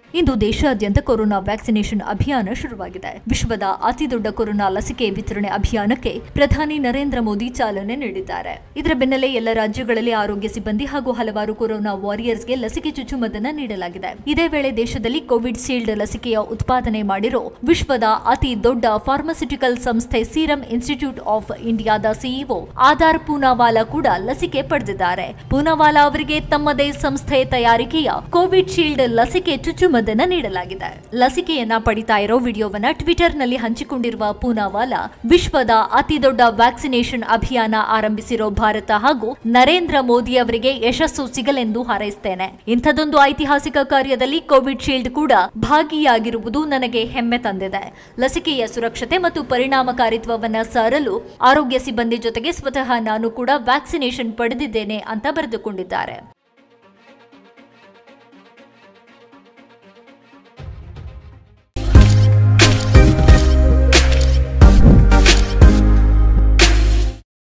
ಇಂದು ದೇಶಾದ್ಯಂತ corona vaccination ಅಭಿಯಾನ ಶುರುವಾಗಿದೆ ವಿಶ್ವದ ಅತಿದೊಡ್ಡ ಕೊರೋನಾ ಲಸಿಕೆ ವಿತರಣೆ ಅಭಿಯಾನಕ್ಕೆ ಪ್ರಧಾನಿ ನರೇಂದ್ರ ಮೋದಿ ಚಾಲನೆ ನೀಡಿದ್ದಾರೆ ಇದರ ಬೆನ್ನಲ್ಲೇ ಎಲ್ಲ ರಾಜ್ಯಗಳಲ್ಲಿ ಆರೋಗ್ಯ ಸಿಬ್ಬಂದಿ ಹಾಗೂ ಹಲವಾರು ಕೊರೋನಾ ವಾರಿಯರ್ಸ್ಗೆ ಲಸಿಕೆ ಚುಚ್ಚುಮದ್ದನ್ನ ನೀಡಲಾಗಿದೆ ಇದೇ ವೇಳೆ ದೇಶದಲ್ಲಿ ಕೋವಿಡ್ ಶೀಲ್ಡ್ ಲಸಿಕೆಯ ಉತ್ಪಾದನೆ ಮಾಡಿರೋ ವಿಶ್ವದ ಅತಿ ದೊಡ್ಡ ಫಾರ್ಮಸ್ಯೂಟಿಕಲ್ ಸಂಸ್ಥೆ ಸೀರಂ ಇನ್ಸ್ಟಿಟ್ಯೂಟ್ ಆಫ್ ಇಂಡಿಯಾದ ಸಿಇಒ ಆಧಾರ್ ಪೂನಾವಾಲಾ ಕೂಡ ಲಸಿಕೆ ಪಡೆದಿದ್ದಾರೆ ಪೂನಾವಾಲಾ ಅವರಿಗೆ ತಮ್ಮದೇ ಸಂಸ್ಥೆ ತಯಾರಿಕೆಯ ಕೋವಿಡ್ ಶೀಲ್ಡ್ ಲಸಿಕೆ ಚುಚ್ಚುಮದ್ದನ್ನ ನೀಡಲಾಗಿದೆ ಲಸಿಕೆಯನ್ನ ಪಡಿತಾ ಇರೋ ವಿಡಿಯೋವನ್ನ ಟ್ವಿಟರ್ನಲ್ಲಿ ಹಂಚಿಕೊಂಡಿರುವ ಪೂನಾವಾಲಾ ವಿಶ್ವದ ಅತಿ ದೊಡ್ಡ ವ್ಯಾಕ್ಸಿನೇಷನ್ ಅಭಿಯಾನ ಆರಂಭಿಸಿರೋ ಭಾರತ ಹಾಗೂ ನರೇಂದ್ರ ಮೋದಿ ಅವರಿಗೆ ಯಶಸ್ಸು ಸಿಗಲೆಂದು ಹಾರೈಸ್ತೇನೆ ಇಂಥದೊಂದು ಐತಿಹಾಸಿಕ ಕಾರ್ಯದಲ್ಲಿ ಕೋವಿಡ್ ಶೀಲ್ಡ್ ಕೂಡ ಭಾಗಿಯಾಗಿರುವುದು ನನಗೆ ಹೆಮ್ಮೆ ತಂದಿದೆ ಲಸಿಕೆಯ ಸುರಕ್ಷತೆ ಮತ್ತು ಪರಿಣಾಮಕಾರಿತ್ವವನ್ನ ಸಾರಲು ಆರೋಗ್ಯ ಸಿಬ್ಬಂದಿ ಜೊತೆಗೆ ಸ್ವತಃ ನಾನು ಕೂಡ ವ್ಯಾಕ್ಸಿನೇಷನ್ ಪಡೆದಿದ್ದೇನೆ ಅಂತ ಬರೆದುಕೊಂಡಿದ್ದಾರೆ